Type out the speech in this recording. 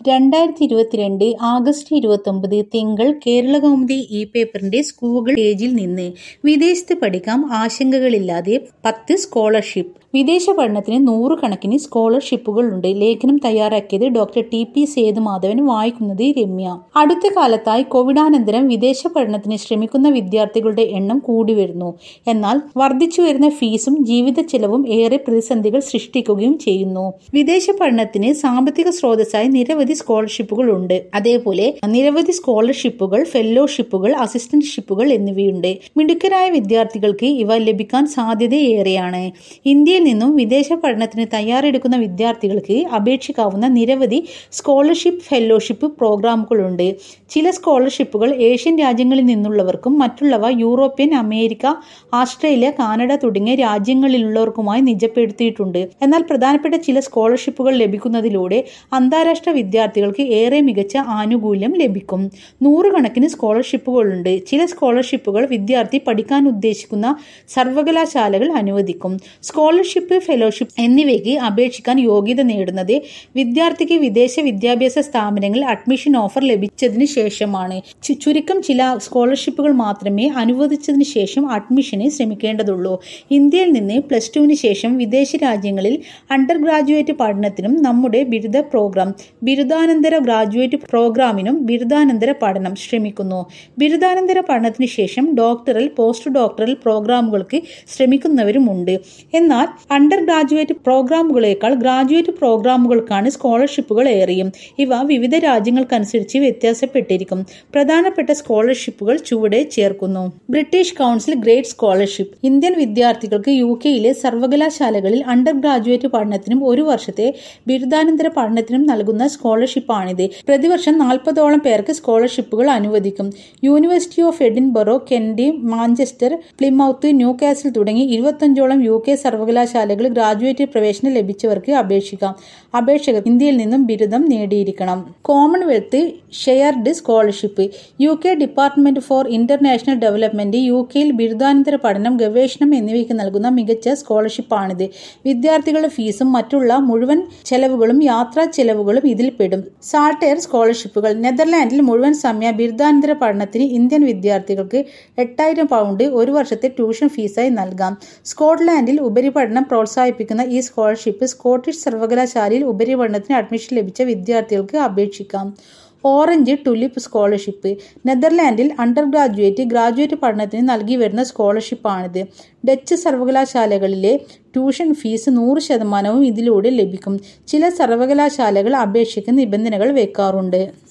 രണ്ടായിരത്തി ഇരുപത്തിരണ്ട് ആഗസ്റ്റ് ഇരുപത്തൊമ്പത് തിങ്കൾ കേരളകൗമുദി ഇ പേപ്പറിന്റെ സ്കൂൾ പേജിൽ നിന്ന് വിദേശത്ത് പഠിക്കാം ആശങ്കകളില്ലാതെ പത്ത് സ്കോളർഷിപ്പ് വിദേശ പഠനത്തിന് നൂറുകണക്കിന് സ്കോളർഷിപ്പുകളുണ്ട് ലേഖനം തയ്യാറാക്കിയത് ഡോക്ടർ ടി പി സേതുമാധവൻ വായിക്കുന്നത് രമ്യ അടുത്ത കാലത്തായി കോവിഡാനന്തരം വിദേശ പഠനത്തിന് ശ്രമിക്കുന്ന വിദ്യാർത്ഥികളുടെ എണ്ണം കൂടി വരുന്നു എന്നാൽ വർദ്ധിച്ചു വരുന്ന ഫീസും ജീവിത ചെലവും ഏറെ പ്രതിസന്ധികൾ സൃഷ്ടിക്കുകയും ചെയ്യുന്നു വിദേശ പഠനത്തിന് സാമ്പത്തിക സ്രോതസ്സായി നിരവധി സ്കോളർഷിപ്പുകൾ ഉണ്ട് അതേപോലെ നിരവധി സ്കോളർഷിപ്പുകൾ ഫെല്ലോഷിപ്പുകൾ അസിസ്റ്റന്റ്ഷിപ്പുകൾ എന്നിവയുണ്ട് മിടുക്കരായ വിദ്യാർത്ഥികൾക്ക് ഇവ ലഭിക്കാൻ സാധ്യതയേറെയാണ് ഇന്ത്യയിൽ നിന്നും വിദേശ പഠനത്തിന് തയ്യാറെടുക്കുന്ന വിദ്യാർത്ഥികൾക്ക് അപേക്ഷിക്കാവുന്ന നിരവധി സ്കോളർഷിപ്പ് ഫെല്ലോഷിപ്പ് പ്രോഗ്രാമുകളുണ്ട് ചില സ്കോളർഷിപ്പുകൾ ഏഷ്യൻ രാജ്യങ്ങളിൽ നിന്നുള്ളവർക്കും മറ്റുള്ളവ യൂറോപ്യൻ അമേരിക്ക ഓസ്ട്രേലിയ കാനഡ തുടങ്ങിയ രാജ്യങ്ങളിലുള്ളവർക്കുമായി നിജപ്പെടുത്തിയിട്ടുണ്ട് എന്നാൽ പ്രധാനപ്പെട്ട ചില സ്കോളർഷിപ്പുകൾ ലഭിക്കുന്നതിലൂടെ അന്താരാഷ്ട്ര വിദ്യാർത്ഥികൾക്ക് ഏറെ മികച്ച ആനുകൂല്യം ലഭിക്കും നൂറുകണക്കിന് സ്കോളർഷിപ്പുകളുണ്ട് ചില സ്കോളർഷിപ്പുകൾ വിദ്യാർത്ഥി പഠിക്കാൻ ഉദ്ദേശിക്കുന്ന സർവകലാശാലകൾ അനുവദിക്കും സ്കോളർഷിപ്പ് ഫെലോഷിപ്പ് എന്നിവയ്ക്ക് അപേക്ഷിക്കാൻ യോഗ്യത നേടുന്നത് വിദ്യാർത്ഥിക്ക് വിദേശ വിദ്യാഭ്യാസ സ്ഥാപനങ്ങളിൽ അഡ്മിഷൻ ഓഫർ ലഭിച്ചതിന് ശേഷമാണ് ചുരുക്കം ചില സ്കോളർഷിപ്പുകൾ മാത്രമേ അനുവദിച്ചതിന് ശേഷം അഡ്മിഷന് ശ്രമിക്കേണ്ടതുള്ളൂ ഇന്ത്യയിൽ നിന്ന് പ്ലസ് ടുവിന് ശേഷം വിദേശ രാജ്യങ്ങളിൽ അണ്ടർ ഗ്രാജുവേറ്റ് പഠനത്തിനും നമ്മുടെ ബിരുദ പ്രോഗ്രാം ബിരുദാനന്തര ഗ്രാജുവേറ്റ് പ്രോഗ്രാമിനും ബിരുദാനന്തര പഠനം ശ്രമിക്കുന്നു ബിരുദാനന്തര പഠനത്തിന് ശേഷം ഡോക്ടറൽ പോസ്റ്റ് ഡോക്ടറൽ പ്രോഗ്രാമുകൾക്ക് ശ്രമിക്കുന്നവരുമുണ്ട് എന്നാൽ അണ്ടർ ഗ്രാജുവേറ്റ് പ്രോഗ്രാമുകളേക്കാൾ ഗ്രാജുവേറ്റ് പ്രോഗ്രാമുകൾക്കാണ് സ്കോളർഷിപ്പുകൾ ഏറെയും ഇവ വിവിധ രാജ്യങ്ങൾക്കനുസരിച്ച് വ്യത്യാസപ്പെട്ടിരിക്കും പ്രധാനപ്പെട്ട സ്കോളർഷിപ്പുകൾ ചുവടെ ചേർക്കുന്നു British council GREAT scholarship Indian വിദ്യാർത്ഥികൾക്ക് യു കെയിലെ സർവകലാശാലകളിൽ അണ്ടർ ഗ്രാജുവേറ്റ് പഠനത്തിനും ഒരു വർഷത്തെ ബിരുദാനന്തര പഠനത്തിനും നൽകുന്ന സ്കോളർഷിപ്പാണിത് പ്രതിവർഷം നാൽപ്പതോളം പേർക്ക് സ്കോളർഷിപ്പുകൾ അനുവദിക്കും university of Edinburgh Kent Manchester Plymouth Newcastle തുടങ്ങി ഇരുപത്തഞ്ചോളം യു കെ സർവകലാശാലകൾ ഗ്രാജുവേറ്റ് പ്രവേശനം ലഭിച്ചവർക്ക് അപേക്ഷിക്കാം അപേക്ഷകർ ഇന്ത്യയിൽ നിന്നും ബിരുദം നേടിയിരിക്കണം commonwealth shared scholarship U K department for international development U കെയിൽ ബിരുദാനന്തര പഠനം ഗവേഷണം എന്നിവയ്ക്ക് നൽകുന്ന മികച്ച സ്കോളർഷിപ്പാണിത് വിദ്യാർത്ഥികളുടെ ഫീസും മറ്റുള്ള മുഴുവൻ ചെലവുകളും യാത്രാ ചെലവുകളും ഇതിൽ പെടും സാൾട്ടെയർ സ്കോളർഷിപ്പുകൾ നെതർലാൻഡിൽ മുഴുവൻ സമയ ബിരുദാനന്തര പഠനത്തിന് ഇന്ത്യൻ വിദ്യാർത്ഥികൾക്ക് എട്ടായിരം പൗണ്ട് ഒരു വർഷത്തെ ട്യൂഷൻ ഫീസായി നൽകാം സ്കോട്ട്ലാൻഡിൽ ഉപരിപഠനം പ്രോത്സാഹിപ്പിക്കുന്ന ഈ സ്കോളർഷിപ്പ് സ്കോട്ടിഷ് സർവകലാശാലയിൽ ഉപരിപഠനത്തിന് അഡ്മിഷൻ ലഭിച്ച വിദ്യാർത്ഥികൾക്ക് അപേക്ഷിക്കാം ഓറഞ്ച് ടുലിപ്പ് സ്കോളർഷിപ്പ് നെതർലാൻഡിൽ അണ്ടർ ഗ്രാജുവേറ്റ് ഗ്രാജുവേറ്റ് പഠനത്തിന് നൽകി വരുന്ന സ്കോളർഷിപ്പാണിത് ഡച്ച് സർവകലാശാലകളിലെ ട്യൂഷൻ ഫീസ് നൂറ് ശതമാനവും ഇതിലൂടെ ലഭിക്കും ചില സർവകലാശാലകൾ അപേക്ഷയ്ക്ക് നിബന്ധനകൾ വെക്കാറുണ്ട്